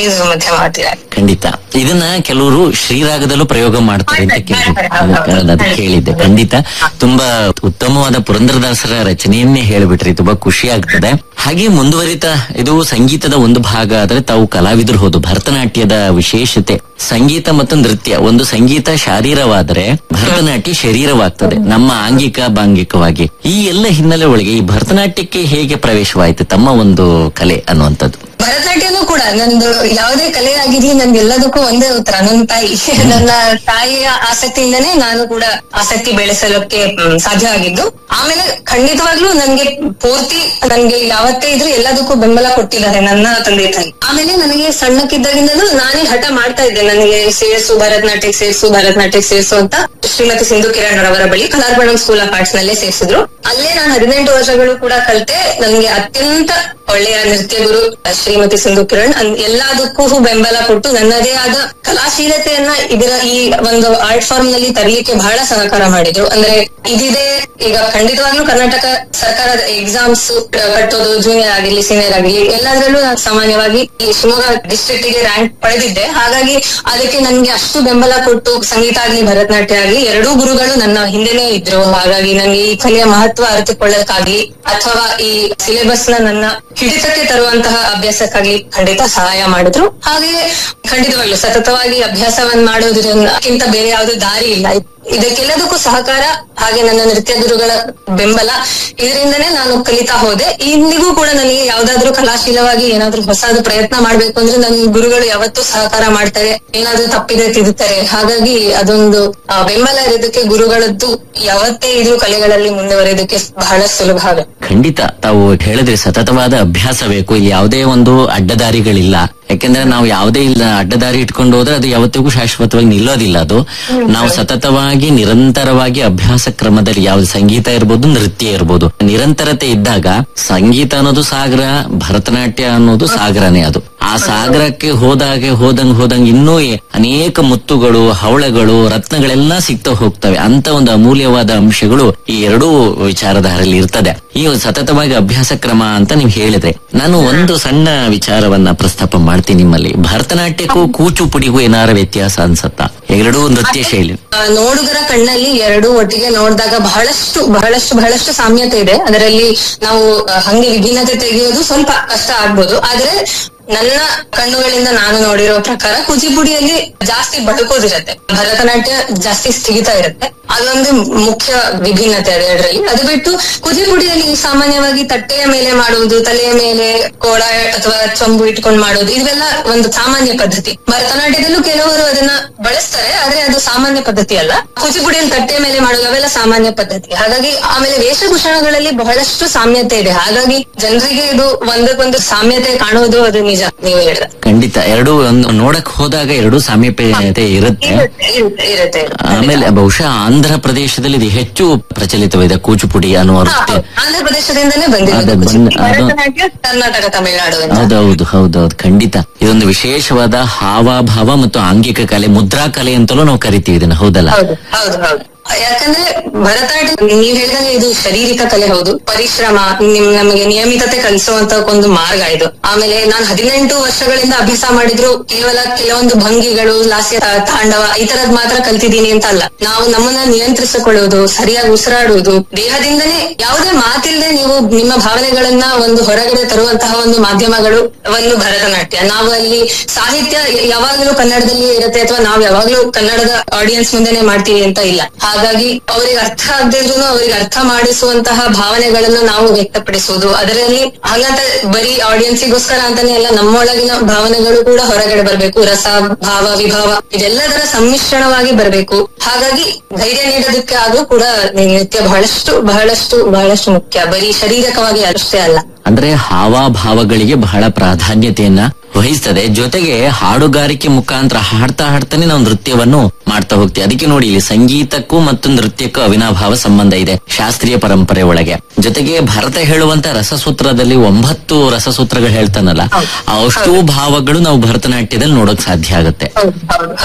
ಇದು ಮಧ್ಯಮ ಮಾಡ್ತಿದ್ದಾರೆ ಖಂಡಿತ ಇದನ್ನ ಕೆಲವರು ಶ್ರೀರಾಗದಲ್ಲೂ ಪ್ರಯೋಗ ಮಾಡ್ತಾರೆ ಅಂತ ಮಾಡ್ತಾರೆ, ಕೇಳಿದ್ದೆ ಹೌದು, ಹೌದು. ಅದು ಕೇಳಿದ್ದೆ ಖಂಡಿತ ತುಂಬಾ ಉತ್ತಮವಾದ ಪುರಂದರದಾಸರ ರಚನೆಯನ್ನೇ ಹೇಳ್ಬಿಟ್ರಿ ತುಂಬಾ ಖುಷಿ ಆಗ್ತದೆ ಹಾಗೆ ಮುಂದುವರಿತಾ ಇದು ಸಂಗೀತದ ಒಂದು ಭಾಗ ಆದ್ರೆ ತಾವು ಕಲಾವಿದರು ಹೌದು ಭರತನಾಟ್ಯದ ವಿಶೇಷತೆ ಸಂಗೀತ ಮತ್ತು ನೃತ್ಯ ಒಂದು ಸಂಗೀತ ಶಾರೀರವಾದರೆ ಭರತನಾಟ್ಯ ಶರೀರವಾಗ್ತದೆ ನಮ್ಮ ಆಂಗಿಕ ಬಾಂಗಿಕವಾಗಿ ಈ ಎಲ್ಲ ಹಿನ್ನೆಲೆ ಒಳಗೆ ಈ ಭರತನಾಟ್ಯಕ್ಕೆ ಹೇಗೆ ಪ್ರವೇಶವಾಯಿತು ತಮ್ಮ ಒಂದು ಕಲೆ ಅನ್ನುವಂಥದ್ದು ಭರತನಾಟ್ಯನೂ ಕೂಡ ನಂದು ಯಾವುದೇ ಕಲೆ ಆಗಿರ್ಲಿ ನನ್ಗೆ ಎಲ್ಲದಕ್ಕೂ ಒಂದೇ ಉತ್ತರ ನನ್ನ ತಾಯಿ ನನ್ನ ತಾಯಿಯ ಆಸಕ್ತಿಯಿಂದನೇ ನಾನು ಕೂಡ ಆಸಕ್ತಿ ಬೆಳೆಸಲಿಕ್ಕೆ ಮ್, ಸಾಧ್ಯ ಆಗಿದ್ದು ಆಮೇಲೆ ಖಂಡಿತವಾಗ್ಲೂ ನನ್ಗೆ ಪೂರ್ತಿ ನನ್ಗೆ ಯಾವತ್ತೇ ಇದ್ರು ಎಲ್ಲದಕ್ಕೂ ಬೆಂಬಲ ಕೊಟ್ಟಿದ್ದಾರೆ ನನ್ನ ತಂದೆ ತಾಯಿ ಆಮೇಲೆ ನನಗೆ ಸಣ್ಣಕ್ಕಿದ್ದಾಗಿಂದಲೂ ನಾನೇ ಹಠ ಮಾಡ್ತಾ ಇದ್ದೆ ನನಗೆ ಸೇರಿಸು ಭರತನಾಟ್ಯಕ್ಕೆ ಸೇರಿಸು ಭರತನಾಟ್ಯಕ್ಕೆ ಸೇರಿಸು ಅಂತ ಶ್ರೀಮತಿ ಸಿಂಧು ಕಿರಣ್ ರವರ ಬಳಿ ಕಲಾರ್ಬಣಂ ಸ್ಕೂಲ್ ಆಫ್ ಆರ್ಟ್ಸ್ ನಲ್ಲೇ ಸೇರಿಸಿದ್ರು ಅಲ್ಲೇ ನಾನು ಹದಿನೆಂಟು ವರ್ಷಗಳು ಕೂಡ ಕಲಿತೆ ನನಗೆ ಅತ್ಯಂತ ಒಳ್ಳೆಯ ನೃತ್ಯ ಗುರು ಶ್ರೀಮತಿ ಸಿಂಧು ಕಿರಣ್ ಅನ್- ಎಲ್ಲದಕ್ಕೂ ಬೆಂಬಲ ಕೊಟ್ಟು ನನ್ನದೇ ಆದ ಕಲಾಶೀಲತೆಯನ್ನ ಇದರ ಈ ಒಂದು ಆರ್ಟ್ ಫಾರ್ಮ್ ನಲ್ಲಿ ತರಲಿಕ್ಕೆ ಬಹಳ ಸಹಕಾರ ಮಾಡಿದ್ರು ಅಂದ್ರೆ ಇದಿದೆ ಈಗ ಖಂಡಿತವಾಗ್ಲೂ ಕರ್ನಾಟಕ ಸರ್ಕಾರದ ಎಕ್ಸಾಮ್ಸ್ ಕಟ್ಟೋದು ಜೂನಿಯರ್ ಆಗಿರ್ಲಿ ಸೀನಿಯರ್ ಆಗಿರ್ಲಿ ಎಲ್ಲದರಲ್ಲೂ ನಾನು ಸಾಮಾನ್ಯವಾಗಿ ಈ ಶಿವಮೊಗ್ಗ ಡಿಸ್ಟ್ರಿಕ್ಟ್ ಗೆ ರ್ಯಾಂಕ್ ಪಡೆದಿದ್ದೆ ಹಾಗಾಗಿ ಅದಕ್ಕೆ ನನ್ಗೆ ಅಷ್ಟು ಬೆಂಬಲ ಕೊಟ್ಟು ಸಂಗೀತ ಆಗ್ಲಿ ಭರತನಾಟ್ಯ ಆಗ್ಲಿ ಎರಡೂ ಗುರುಗಳು ನನ್ನ ಹಿಂದೆನೇ ಇದ್ರು ಹಾಗಾಗಿ ನನಗೆ ಈ ಕಲೆಯ ಮಹತ್ವ ಅರಿತುಕೊಳ್ಳಕ್ಕಾಗ್ಲಿ ಅಥವಾ ಈ ಸಿಲೆಬಸ್ ನ ನನ್ನ ಹಿಡಿತಕ್ಕೆ ತರುವಂತಹ ಅಭ್ಯಾಸಕ್ಕಾಗ್ಲಿ ಖಂಡಿತ ಸಹಾಯ ಮಾಡಿದ್ರು ಹಾಗೆಯೇ ಖಂಡಿತವಾಗ್ಲು ಸತತವಾಗಿ ಅಭ್ಯಾಸವನ್ನ ಮಾಡೋದ್ರಕ್ಕಿಂತ ಬೇರೆ ಯಾವ್ದು ದಾರಿ ಇಲ್ಲ ಇದಕ್ಕೆಲ್ಲದಕ್ಕೂ ಸಹಕಾರ ಹಾಗೆ ನನ್ನ ನೃತ್ಯ ಗುರುಗಳ ಬೆಂಬಲ ಇದರಿಂದನೇ ನಾನು ಕಲಿತಾ ಹೋದೆ ಇಂದಿಗೂ ಕೂಡ ನನಗೆ ಯಾವ್ದಾದ್ರು ಕಲಾಶೀಲವಾಗಿ ಏನಾದ್ರೂ ಹೊಸದು ಪ್ರಯತ್ನ ಮಾಡ್ಬೇಕು ಅಂದ್ರೆ ನನ್ನ ಗುರುಗಳು ಯಾವತ್ತೂ ಸಹಕಾರ ಮಾಡ್ತಾರೆ ಏನಾದ್ರೂ ತಪ್ಪಿದೆ ತಿದ್ದುತ್ತಾರೆ ಹಾಗಾಗಿ ಅದೊಂದು ಆ, ಬೆಂಬಲ ಇರೋದಕ್ಕೆ ಗುರುಗಳದ್ದು ಯಾವತ್ತೇ ಇದ್ರೂ ಕಲೆಗಳಲ್ಲಿ ಮುಂದುವರೆಯೋದಕ್ಕೆ ಬಹಳ ಸುಲಭ ಆಗುತ್ತೆ ಖಂಡಿತ ತಾವು ಹೇಳಿದ್ರೆ ಸತತವಾದ ಅಭ್ಯಾಸ ಬೇಕು ಇಲ್ಲಿ ಯಾವುದೇ ಒಂದು ಅಡ್ಡದಾರಿಗಳಿಲ್ಲ ಯಾಕೆಂದ್ರೆ ನಾವು ಯಾವುದೇ ಇಲ್ಲ ಅಡ್ಡದಾರಿ ಇಟ್ಕೊಂಡು ಹೋದ್ರೆ ಅದು ಯಾವತ್ತಿಗೂ ಶಾಶ್ವತವಾಗಿ ನಿಲ್ಲೋದಿಲ್ಲ ಅದು ನಾವು ಸತತವಾಗಿ ನಿರಂತರವಾಗಿ ಅಭ್ಯಾಸ ಕ್ರಮದಲ್ಲಿ ಯಾವ್ದು ಸಂಗೀತ ಇರ್ಬೋದು ನೃತ್ಯ ಇರ್ಬೋದು ನಿರಂತರತೆ ಇದ್ದಾಗ ಸಂಗೀತ ಅನ್ನೋದು ಸಾಗರ ಭರತನಾಟ್ಯ ಅನ್ನೋದು ಸಾಗರನೇ ಅದು ಆ ಸಾಗರಕ್ಕೆ ಹೋದಾಗೆ ಹೋದಂಗ್ ಹೋದಂಗ್ ಇನ್ನೂ ಎ- ಅನೇಕ ಮುತ್ತುಗಳು ಹವಳಗಳು ರತ್ನಗಳೆಲ್ಲ ಸಿಗ್ತಾ ಹೋಗ್ತವೆ ಅಂತ ಒಂದು ಅಮೂಲ್ಯವಾದ ಅಂಶಗಳು ಈ ಎರಡೂ ವಿಚಾರಧಾರೆಯಲ್ಲಿ ಇರ್ತದೆ ಈ ಒಂದು ಸತತವಾಗಿ ಅಭ್ಯಾಸ ಕ್ರಮ ಅಂತ ನೀವು ಹೇಳಿದ್ರೆ ನಾನು ಒಂದು ಸಣ್ಣ ವಿಚಾರವನ್ನ ಪ್ರಸ್ತಾಪ ಮಾಡ್ತೀನಿ ನಿಮ್ಮಲ್ಲಿ ಭರತನಾಟ್ಯಕ್ಕೂ ಕೂಚುಪುಡಿಗೂ ಏನಾರ ವ್ಯತ್ಯಾಸ ಅನ್ಸತ್ತಾ ಎರಡೂ ನೃತ್ಯ ಶೈಲಿ ಆ, ನೋಡುಗರ ಕಣ್ಣಲ್ಲಿ ಎರಡು ಒಟ್ಟಿಗೆ ನೋಡಿದಾಗ ಬಹಳಷ್ಟು ಬಹಳಷ್ಟು ಬಹಳಷ್ಟು ಸಾಮ್ಯತೆ ಇದೆ ಅದರಲ್ಲಿ ನಾವು ಆ, ಹಂಗೆ ವಿಭಿನ್ನತೆ ತೆಗೆಯೋದು ಸ್ವಲ್ಪ ಕಷ್ಟ ಆಗ್ಬೋದು ಆದ್ರೆ ನನ್ನ ಕಣ್ಣುಗಳಿಂದ ನಾನು ನೋಡಿರೋ ಪ್ರಕಾರ ಕೂಚಿಪುಡಿಯಲ್ಲಿ ಜಾಸ್ತಿ ಬಳುಕೋದಿರತ್ತೆ ಭರತನಾಟ್ಯ ಜಾಸ್ತಿ ಸ್ಥಗಿತ ಇರುತ್ತೆ ಅದೊಂದು ಮುಖ್ಯ ವಿಭಿನ್ನತೆ ಇದೆ ಅದರಲ್ಲಿ ಅದು ಬಿಟ್ಟು ಕೂಚಿಪುಡಿಯಲ್ಲಿ ಸಾಮಾನ್ಯವಾಗಿ ತಟ್ಟೆಯ ಮೇಲೆ ಮಾಡುವುದು ತಲೆಯ ಮೇಲೆ ಕೋಳ ಅಥವಾ ಚೊಂಬು ಇಟ್ಕೊಂಡು ಮಾಡೋದು ಇವೆಲ್ಲ ಒಂದು ಸಾಮಾನ್ಯ ಪದ್ಧತಿ ಭರತನಾಟ್ಯದಲ್ಲೂ ಕೆಲವರು ಅದನ್ನ ಬಳಸ್ತಾರೆ ಆದ್ರೆ ಅದು ಸಾಮಾನ್ಯ ಪದ್ಧತಿ ಅಲ್ಲ ಕೂಚಿಪುಡಿಯಲ್ಲಿ ತಟ್ಟೆಯ ಮೇಲೆ ಮಾಡೋದು ಅವೆಲ್ಲ ಸಾಮಾನ್ಯ ಪದ್ಧತಿ ಹಾಗಾಗಿ ಆಮೇಲೆ ವೇಷಭೂಷಣಗಳಲ್ಲಿ ಬಹಳಷ್ಟು ಸಾಮ್ಯತೆ ಇದೆ ಹಾಗಾಗಿ ಜನರಿಗೆ ಇದು ಒಂದಕ್ಕೊಂದು ಸಾಮ್ಯತೆ ಕಾಣುವುದು ಅದು ನಿಜ ನೀವು ಹೇಳಿದ ಖಂಡಿತ ಎರಡು ಒಂದು ನೋಡಕ್ ಹೋದಾಗ ಎರಡು ಸಾಮೀಪ್ಯತೆ ಇರುತ್ತೆ ಇರುತ್ತೆ ಇರುತ್ತೆ ಇರುತ್ತೆ ಆಮೇಲೆ ಬಹುಶಃ ಆಂಧ್ರ ಪ್ರದೇಶದಲ್ಲಿ ಇದು ಹೆಚ್ಚು ಪ್ರಚಲಿತವಿದೆ ಕೂಚುಪುಡಿ ಅನ್ನುವ ಹಾ, ನೃತ್ಯ ಹೌದು. ಆಂಧ್ರ ಪ್ರದೇಶದಿಂದನೇ ಅದೇ ಬಂದಿರೋದು ಬಂದ್- ಕೂಚಿಪುಡಿ. ಅದು- ಭರತನಾಟ್ಯ ಕರ್ನಾಟಕ ತಮಿಳುನಾಡು ಅಂತ ಹೌದೌದು ಹೌದೌದು ಖಂಡಿತ ಇದೊಂದು ವಿಶೇಷವಾದ ಹಾವಾಭಾವ ಮತ್ತು ಆಂಗಿಕ ಕಲೆ ಮುದ್ರಾ ಕಲೆ ಅಂತಲೂ ನಾವು ಕರಿತೀವಿ ಇದನ್ನ ಹೌದಲ್ಲ ಹೌದು ಹೌದು ಹೌದು ಯಾಕಂದ್ರೆ ಭರತನಾಟ್ಯ ನೀವ್ ಹೇಳಿದಂಗೆ ಇದು ಶಾರೀರಿಕ ಕಲೆ ಹೌದು ಪರಿಶ್ರಮ ನಿಮ್ ನಮಗೆ ನಿಯಮಿತತೆ ಕಲಿಸುವಂತ ಒಂದು ಮಾರ್ಗ ಇದು ಆಮೇಲೆ ನಾನು ಹದಿನೆಂಟು ವರ್ಷಗಳಿಂದ ಅಭ್ಯಾಸ ಮಾಡಿದ್ರು ಕೇವಲ ಕೆಲವೊಂದು ಭಂಗಿಗಳು ಲಾಸ್ಯ ತಾ- ತಾಂಡವ ಈ ತರದ್ ಮಾತ್ರ ಕಲ್ತಿದ್ದೀನಿ ಅಂತ ಅಲ್ಲ ನಾವು ನಮ್ಮನ್ನ ನಿಯಂತ್ರಿಸಿಕೊಳ್ಳುವುದು ಸರಿಯಾಗಿ ಉಸಿರಾಡುವುದು ದೇಹದಿಂದನೇ ಯಾವುದೇ ಮಾತಿಲ್ಲದೆ ನೀವು ನಿಮ್ಮ ಭಾವನೆಗಳನ್ನ ಒಂದು ಹೊರಗಡೆ ತರುವಂತಹ ಒಂದು ಮಾಧ್ಯಮಗಳು ಒಂದು ಭರತನಾಟ್ಯ ನಾವು ಅಲ್ಲಿ ಸಾಹಿತ್ಯ ಯಾವಾಗಲೂ ಕನ್ನಡದಲ್ಲಿ ಇರುತ್ತೆ ಅಥವಾ ನಾವು ಯಾವಾಗ್ಲೂ ಕನ್ನಡದ ಆಡಿಯನ್ಸ್ ಮುಂದೆನೆ ಮಾಡ್ತೀವಿ ಅಂತ ಇಲ್ಲ ಹಾಗಾಗಿ ಅವರಿಗೆ ಅರ್ಥ ಆಗದೇ ಇದ್ರು ಅವರಿಗೆ ಅರ್ಥ ಮಾಡಿಸುವಂತಹ ಭಾವನೆಗಳನ್ನು ನಾವು ವ್ಯಕ್ತಪಡಿಸುವುದು ಅದರಲ್ಲಿ ಹಾಗಂತ ಬರೀ ಆಡಿಯನ್ಸಿಗೋಸ್ಕರ ಅಂತಾನೆ ಅಲ್ಲ ನಮ್ಮೊಳಗಿನ ಭಾವನೆಗಳು ಕೂಡ ಹೊರಗಡೆ ಬರಬೇಕು ರಸ ಭಾವ ವಿಭಾವ ಇದೆಲ್ಲದರ ಸಮ್ಮಿಶ್ರಣವಾಗಿ ಬರಬೇಕು ಹಾಗಾಗಿ ಧೈರ್ಯ ನೀಡೋದಕ್ಕೆ ಆದ್ರೂ ಕೂಡ ನೃತ್ಯ ಬಹಳಷ್ಟು ಬಹಳಷ್ಟು ಬಹಳಷ್ಟು ಮುಖ್ಯ ಬರೀ ಶಾರೀರಿಕವಾಗಿ ಅಷ್ಟೇ ಅಲ್ಲ ಅಂದ್ರೆ ಹಾವಾಭಾವಗಳಿಗೆ ಬಹಳ ಪ್ರಾಧಾನ್ಯತೆಯನ್ನ ವಹಿಸ್ತದೆ ಜೊತೆಗೆ ಹಾಡುಗಾರಿಕೆ ಮುಖಾಂತರ ಹಾಡ್ತಾ ಹಾಡ್ತಾನೆ ನಾವು ನೃತ್ಯವನ್ನು ಮಾಡ್ತಾ ಹೋಗ್ತೀವಿ ಅದಕ್ಕೆ ನೋಡಿ ಇಲ್ಲಿ ಸಂಗೀತಕ್ಕೂ ಮತ್ತು ನೃತ್ಯಕ್ಕೂ ಅವಿನಾಭಾವ ಸಂಬಂಧ ಇದೆ ಶಾಸ್ತ್ರೀಯ ಪರಂಪರೆ ಒಳಗೆ ಜೊತೆಗೆ ಭರತ ಹೇಳುವಂತ ರಸಸೂತ್ರದಲ್ಲಿ ಒಂಬತ್ತು ರಸಸೂತ್ರಗಳು ಹೇಳ್ತಾನಲ್ಲ ಆ ಅಷ್ಟೂ ಭಾವಗಳು ನಾವು ಭರತನಾಟ್ಯದಲ್ಲಿ ನೋಡೋಕ್ ಸಾಧ್ಯ ಆಗುತ್ತೆ ಹೌದು ಹೌದು ಹೌದು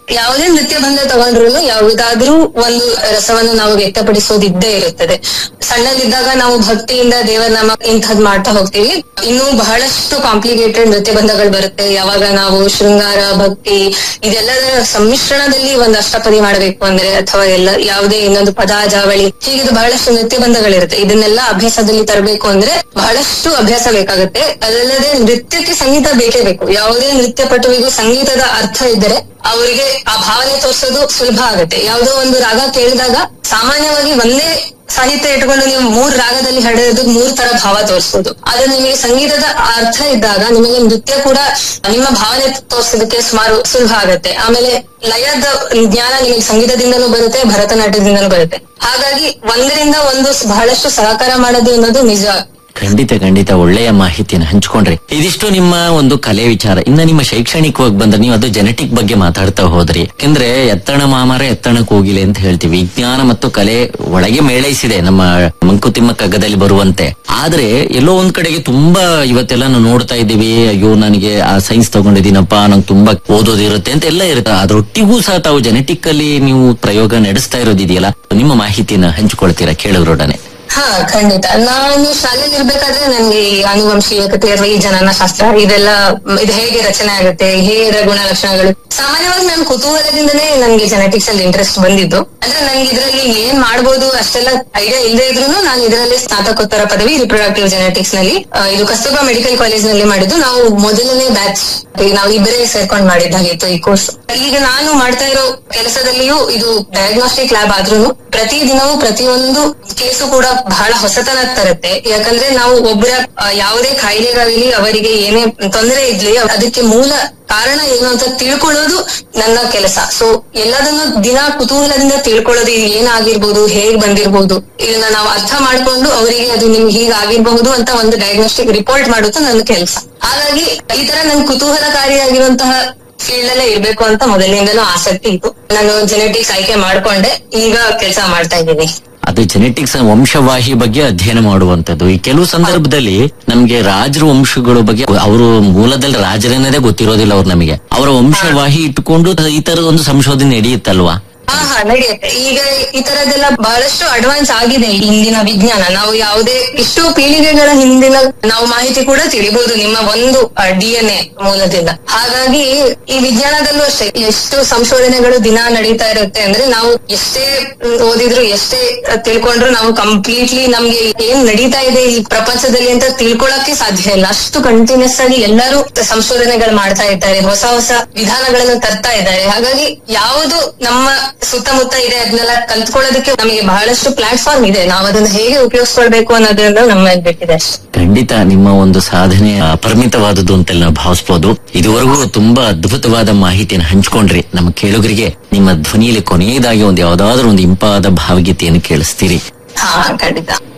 ಯಾವುದೇ ನೃತ್ಯ ಬಂದ ತಗೊಂಡ್ರು ಯಾವುದಾದ್ರೂ ಒಂದು ರಸವನ್ನು ನಾವು ವ್ಯಕ್ತಪಡಿಸೋದಿದ್ದೇ ಇರುತ್ತದೆ ಸಣ್ಣದಿದ್ದಾಗ ನಾವು ಭಕ್ತಿಯಿಂದ ದೇವರನಾಮ ಇಂಥದ್ ಮಾಡ್ತಾ ಹೋಗ್ತೀವಿ ಇನ್ನೂ ಬಹಳಷ್ಟು ಕಾಂಪ್ಲಿಕೇಟೆಡ್ ನೃತ್ಯ ಬಂಧಗಳು ಬರುತ್ತೆ ಯಾವಾಗ ನಾವು ಶೃಂಗಾರ ಭಕ್ತಿ ಇದೆಲ್ಲದರ ಸಮ್ಮಿಶ್ರಣದಲ್ಲಿ ಒಂದು ಅಷ್ಟಪದಿ ಮಾಡಬೇಕು ಅಂದ್ರೆ ಅಥವಾ ಎಲ್ಲ ಯಾವುದೇ ಇನ್ನೊಂದು ಪದ ಜಾವಳಿ ಹೀಗೆ ಬಹಳಷ್ಟು ನೃತ್ಯ ಬಂಧಗಳಿರುತ್ತೆ ಇದನ್ನೆಲ್ಲ ಅಭ್ಯಾಸದಲ್ಲಿ ತರಬೇಕು ಅಂದ್ರೆ ಬಹಳಷ್ಟು ಅಭ್ಯಾಸ ಬೇಕಾಗುತ್ತೆ ಅದಲ್ಲದೆ ನೃತ್ಯಕ್ಕೆ ಸಂಗೀತ ಬೇಕೇ ಬೇಕು ಯಾವುದೇ ನೃತ್ಯ ಪಟುವಿಗೂ ಸಂಗೀತದ ಅರ್ಥ ಇದ್ದರೆ ಅವರಿಗೆ ಆ ಭಾವನೆ ತೋರಿಸೋದು ಸುಲಭ ಆಗುತ್ತೆ ಯಾವುದೋ ಒಂದು ರಾಗ ಕೇಳಿದಾಗ ಸಾಮಾನ್ಯವಾಗಿ ಒಂದೇ ಸಾಹಿತ್ಯ ಇಟ್ಕೊಂಡು ನೀವು ಮೂರ್ ರಾಗದಲ್ಲಿ ಹಾಡೋದು ಮೂರ್ ತರ ಭಾವ ತೋರಿಸಬಹುದು ಆದ್ರೆ ನಿಮಗೆ ಸಂಗೀತದ ಅರ್ಥ ಇದ್ದಾಗ ನಿಮಗೆ ನೃತ್ಯ ಕೂಡ ನಿಮ್ಮ ಭಾವನೆ ತೋರಿಸೋದಕ್ಕೆ ಸುಮಾರು ಸುಲಭ ಆಗುತ್ತೆ ಆಮೇಲೆ ಲಯದ ಜ್ಞಾನ ನಿಮಗೆ ಸಂಗೀತದಿಂದಲೂ ಬರುತ್ತೆ ಭರತನಾಟ್ಯದಿಂದಲೂ ಬರುತ್ತೆ ಹಾಗಾಗಿ ಒಂದರಿಂದ ಒಂದು ಬಹಳಷ್ಟು ಸಹಕಾರ ಮಾಡೋದು ಅನ್ನೋದು ನಿಜ ಖಂಡಿತ ಖಂಡಿತ ಒಳ್ಳೆಯ ಮಾಹಿತಿಯನ್ನು ಹಂಚ್ಕೊಂಡ್ರಿ ಇದಿಷ್ಟು ನಿಮ್ಮ ಒಂದು ಕಲೆ ವಿಚಾರ ಇನ್ನ ನಿಮ್ಮ ಶೈಕ್ಷಣಿಕವಾಗಿ ಬಂದ್ರೆ ನೀವು ಅದು ಜೆನೆಟಿಕ್ ಬಗ್ಗೆ ಮಾತಾಡ್ತಾ ಹೋದ್ರಿ ಯಾಕಂದ್ರೆ ಎತ್ತಣ ಮಾಮರ ಎತ್ತಣ ಕೋಗಿಲೆ ಅಂತ ಹೇಳ್ತೀವಿ ವಿಜ್ಞಾನ ಮತ್ತು ಕಲೆ ಒಳಗೆ ಮೇಳೈಸಿದೆ ನಮ್ಮ ಮಂಕುತಿಮ್ಮ ಕಗ್ಗದಲ್ಲಿ ಬರುವಂತೆ ಆದ್ರೆ ಎಲ್ಲೋ ಒಂದ್ ಕಡೆಗೆ ತುಂಬಾ ಇವತ್ತೆಲ್ಲ ನಾವು ನೋಡ್ತಾ ಇದ್ದೀವಿ ಅಯ್ಯೋ ನನಗೆ ಆ ಸೈನ್ಸ್ ತಗೊಂಡಿದ್ದೀನಪ್ಪ ನಂಗೆ ತುಂಬಾ ಓದೋದಿರುತ್ತೆ ಅಂತ ಎಲ್ಲ ಇರುತ್ತೆ ಅದ್ರೊಟ್ಟಿಗೂ ಸಹ ತಾವು ಜೆನೆಟಿಕ್ ಅಲ್ಲಿ ನೀವು ಪ್ರಯೋಗ ನಡೆಸ್ತಾ ಇರೋದಿದೆಯಲ್ಲ ನಿಮ್ಮ ಮಾಹಿತಿನ ಹಂಚಿಕೊಳ್ತೀರಾ ಕೇಳೋರೊಡನೆ ಹಾ ಖಂಡಿತ ನಾನು ಶಾಲೆಯಲ್ಲಿ ಇರ್ಬೇಕಾದ್ರೆ ನನ್ಗೆ ಈ ಆನುವಂಶೀಯತೆ ಅಥವಾ ಈ ಜನನ ಶಾಸ್ತ್ರ ಇದೆಲ್ಲ ಮ್, ಇದು ಹೇಗೆ ರಚನೆ ಆಗುತ್ತೆ ಹೇಗೆ ಗುಣಲಕ್ಷಣಗಳು ಸಾಮಾನ್ಯವಾಗಿ ನಾನು ಕುತೂಹಲದಿಂದನೇ ನನ್ಗೆ ಜೆನೆಟಿಕ್ಸ್ ಅಲ್ಲಿ ಇಂಟ್ರೆಸ್ಟ್ ಬಂದಿದ್ದು ಅಂದ್ರೆ ನನ್ಗೆ ಇದರಲ್ಲಿ ಏನ್ ಮಾಡ್ಬೋದು ಅಷ್ಟೆಲ್ಲ ಐಡಿಯಾ ಇಲ್ಲದೆ ಇದ್ರು ನಾನು ಇದರಲ್ಲಿ ಸ್ನಾತಕೋತ್ತರ ಪದವಿ ರಿಪ್ರೊಡಕ್ಟಿವ್ ಜೆನೆಟಿಕ್ಸ್ ನಲ್ಲಿ ಆ, ಇದು ಕಸ್ತೂರ್ಬಾ ಮೆಡಿಕಲ್ ಕಾಲೇಜ್ ನಲ್ಲಿ ಮಾಡಿದ್ದು ನಾವು ಮೊದಲನೇ ಬ್ಯಾಚ್ ನಾವು ಇಬ್ಬರೇ ಸೇರ್ಕೊಂಡು ಮಾಡಿದ್ದಾಗಿತ್ತು ಈ ಕೋರ್ಸ್ ಈಗ ನಾನು ಮಾಡ್ತಾ ಇರೋ ಕೆಲಸದಲ್ಲಿಯೂ ಇದು ಡಯಾಗ್ನೋಸ್ಟಿಕ್ ಲ್ಯಾಬ್ ಆದ್ರೂ ಪ್ರತಿ ದಿನವೂ ಪ್ರತಿಯೊಂದು ಕೇಸು ಕೂಡ ಬಹಳ ಹೊಸತನ ತರುತ್ತೆ ಯಾಕಂದ್ರೆ ನಾವು ಒಬ್ಬರ ಆ, ಯಾವುದೇ ಕಾಯಿಲೆಗಾಗಲಿ ಅವರಿಗೆ ಏನೇ ತೊಂದರೆ ಇದ್ಲಿ ಅದಕ್ಕೆ ಮೂಲ ಕಾರಣ ಏನು ಅಂತ ತಿಳ್ಕೊಳ್ಳೋದು ನನ್ನ ಕೆಲಸ ಸೊ ಎಲ್ಲದನ್ನು ದಿನ ಕುತೂಹಲದಿಂದ ತಿಳ್ಕೊಳ್ಳೋದು ಇದು ಏನಾಗಿರ್ಬೋದು ಹೇಗ್ ಬಂದಿರ್ಬೋದು ಇದನ್ನ ನಾವು ಅರ್ಥ ಮಾಡ್ಕೊಂಡು ಅವರಿಗೆ ಅದು ನಿಮ್ಗೆ ಹೀಗಾಗಿರ್ಬಹುದು ಅಂತ ಒಂದು ಡಯಾಗ್ನೋಸ್ಟಿಕ್ ರಿಪೋರ್ಟ್ ಮಾಡೋದು ನನ್ನ ಕೆಲಸ ಹಾಗಾಗಿ ಈ ತರ ನನ್ ಕುತೂಹಲಕಾರಿಯಾಗಿರುವಂತಹ ಫೀಲ್ಡ್ ಅಲ್ಲೇ ಇರ್ಬೇಕು ಅಂತ ಮೊದಲಿನಿಂದನೂ ಆಸಕ್ತಿ ಇತ್ತು ನಾನು ಜೆನೆಟಿಕ್ಸ್ ಆಯ್ಕೆ ಮಾಡ್ಕೊಂಡೆ ಈಗ ಕೆಲಸ ಮಾಡ್ತಾ ಇದ್ದೀನಿ ಅದು ಜೆನೆಟಿಕ್ಸ್ ವಂಶವಾಹಿ ಬಗ್ಗೆ ಅಧ್ಯಯನ ಮಾಡುವಂತದ್ದು ಈ ಕೆಲವು ಸಂದರ್ಭದಲ್ಲಿ ನಮ್ಗೆ ರಾಜರ ವಂಶಗಳ ಬಗ್ಗೆ ಅವರು ಮೂಲದಲ್ಲಿ ರಾಜರನ್ನದೇ ಗೊತ್ತಿರೋದಿಲ್ಲ ಅವ್ರು ನಮಗೆ ಅವರ ವಂಶವಾಹಿ ಇಟ್ಟುಕೊಂಡು ಈ ತರದ ಒಂದು ಸಂಶೋಧನೆ ನಡೆಯುತ್ತಲ್ವಾ ಹಾ ಹಾ ನಡೆಯುತ್ತೆ ಈಗ ಈ ತರದೆಲ್ಲ ಬಹಳಷ್ಟು ಅಡ್ವಾನ್ಸ್ ಆಗಿದೆ ಇಂದಿನ ವಿಜ್ಞಾನ ನಾವು ಯಾವುದೇ ಇಷ್ಟು ಪೀಳಿಗೆಗಳ ಹಿಂದಿನ ನಾವು ಮಾಹಿತಿ ಕೂಡ ತಿಳಿಬಹುದು ನಿಮ್ಮ ಒಂದು ಡಿ ಎನ್ ಎ ಮೂಲದಿಂದ ಹಾಗಾಗಿ ಈ ವಿಜ್ಞಾನದಲ್ಲೂ ಅಷ್ಟೇ ಎಷ್ಟು ಸಂಶೋಧನೆಗಳು ದಿನ ನಡೀತಾ ಇರುತ್ತೆ ಅಂದ್ರೆ ನಾವು ಎಷ್ಟೇ ಮ್, ಓದಿದ್ರು ಎಷ್ಟೇ ಅಹ್, ತಿಳ್ಕೊಂಡ್ರು ನಾವು ಕಂಪ್ಲೀಟ್ಲಿ ನಮ್ಗೆ ಏನ್ ನಡೀತಾ ಇದೆ ಈ ಪ್ರಪಂಚದಲ್ಲಿ ಅಂತ ತಿಳ್ಕೊಳಕ್ಕೆ ಸಾಧ್ಯ ಇಲ್ಲ ಅಷ್ಟು ಕಂಟಿನ್ಯೂಸ್ ಆಗಿ ಎಲ್ಲರೂ ಸಂಶೋಧನೆಗಳು ಮಾಡ್ತಾ ಇದ್ದಾರೆ ಹೊಸ ಹೊಸ ವಿಧಾನಗಳನ್ನು ತರ್ತಾ ಇದ್ದಾರೆ ಹಾಗಾಗಿ ಯಾವುದು ನಮ್ಮ ಸುತ್ತಮುತ್ತ ಇದೆ ಅದನ್ನೆಲ್ಲ ಕಲ್ತ್ಕೊಳ್ಳೋದಕ್ಕೆ ನಮಗೆ ಬಹಳಷ್ಟು ಪ್ಲಾಟ್ಫಾರ್ಮ್ ಇದೆ ನಾವು ಅದನ್ನ ಹೇಗೆ ಉಪಯೋಗಿಸ್ಕೊಳ್ಬೇಕು ಅನ್ನೋದ್ರಿಂದ ನಮ್ಮ ಮೇಲೆ ಬಿಟ್ಟಿದೆ ಅಷ್ಟೇ ಖಂಡಿತ ನಿಮ್ಮ ಒಂದು ಸಾಧನೆ ಅಪರಿಮಿತವಾದದ್ದು ಅಂತ ನಾವು ಭಾವಿಸಬಹುದು ಇದುವರೆಗೂ ತುಂಬಾ ಅದ್ಭುತವಾದ ಮಾಹಿತಿಯನ್ನು ಹಂಚ್ಕೊಂಡ್ರಿ ನಮ್ಮ ಕೇಳುಗರಿಗೆ ನಿಮ್ಮ ಧ್ವನಿಯಲ್ಲಿ ಕೊನೆಯದಾಗಿ ಒಂದು ಯಾವ್ದಾದ್ರು ಒಂದು ಇಂಪಾದ ಭಾವಗೀತೆಯನ್ನು ಕೇಳಿಸ್ತೀರಿ ಹಾ ಖಂಡಿತ